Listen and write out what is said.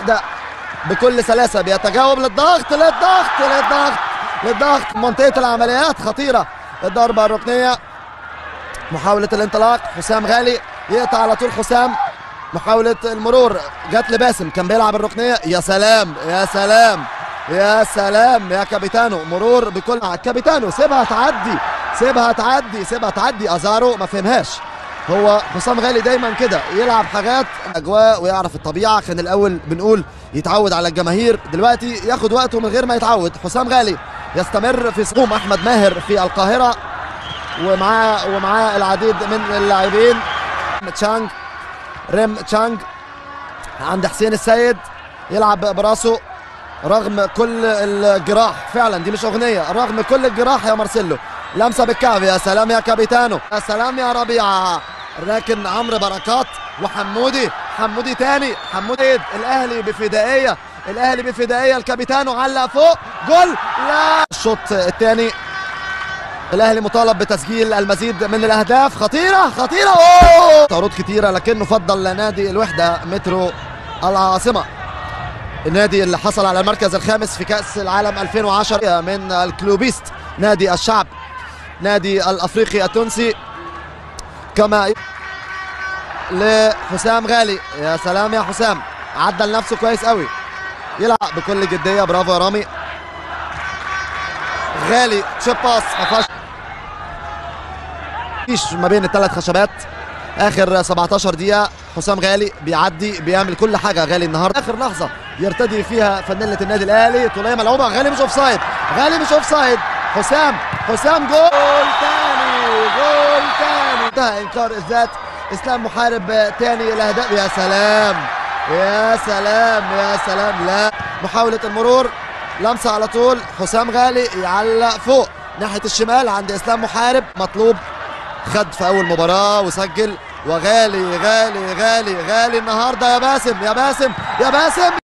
الوحده بكل سلاسه بيتجاوب للضغط للضغط للضغط للضغط منطقه العمليات خطيره الضربه الركنيه محاوله الانطلاق حسام غالي يقطع على طول حسام محاولة المرور جت لباسم كان بيلعب الركنية يا سلام يا سلام يا سلام يا كابيتانو مرور بكل كابيتانو سيبها تعدي سيبها تعدي سيبها تعدي ازارو ما فهمهاش هو حسام غالي دايما كده يلعب حاجات اجواء ويعرف الطبيعه كان الاول بنقول يتعود على الجماهير دلوقتي ياخد وقته من غير ما يتعود حسام غالي يستمر في صقوم احمد ماهر في القاهره ومعاه ومعاه العديد من اللاعبين تشانج ريم تشانج عند حسين السيد يلعب براسه رغم كل الجراح فعلا دي مش اغنيه رغم كل الجراح يا مارسيلو لمسه بالكعب يا سلام يا كابيتانو يا سلام يا ربيعه لكن عمرو بركات وحمودي حمودي تاني حمودي الاهلي بفدائيه الاهلي بفدائيه الكابيتانو علق فوق جول لا الشوط الثاني الاهلي مطالب بتسجيل المزيد من الاهداف خطيره خطيره اوه عروض كتيره لكنه فضل نادي الوحده مترو العاصمه النادي اللي حصل على المركز الخامس في كاس العالم 2010 من الكلوبيست نادي الشعب نادي الافريقي التونسي كما لحسام غالي يا سلام يا حسام عدل نفسه كويس قوي يلعب بكل جديه برافو يا رامي غالي تشيب باس ما فيهاش فيش ما بين الثلاث خشبات اخر 17 دقيقه حسام غالي بيعدي بيعمل كل حاجه غالي النهارده اخر لحظه يرتدي فيها فانيله النادي الاهلي طوليه ملعوبه غالي مش اوف سايد غالي مش اوف سايد حسام حسام جول تاني جول تاني انتهى انكار الذات اسلام محارب تاني الاهداف يا سلام يا سلام يا سلام لا محاوله المرور لمسه على طول حسام غالي يعلق فوق ناحيه الشمال عند اسلام محارب مطلوب خد في اول مباراه وسجل وغالي غالي غالي غالي النهارده يا باسم يا باسم يا باسم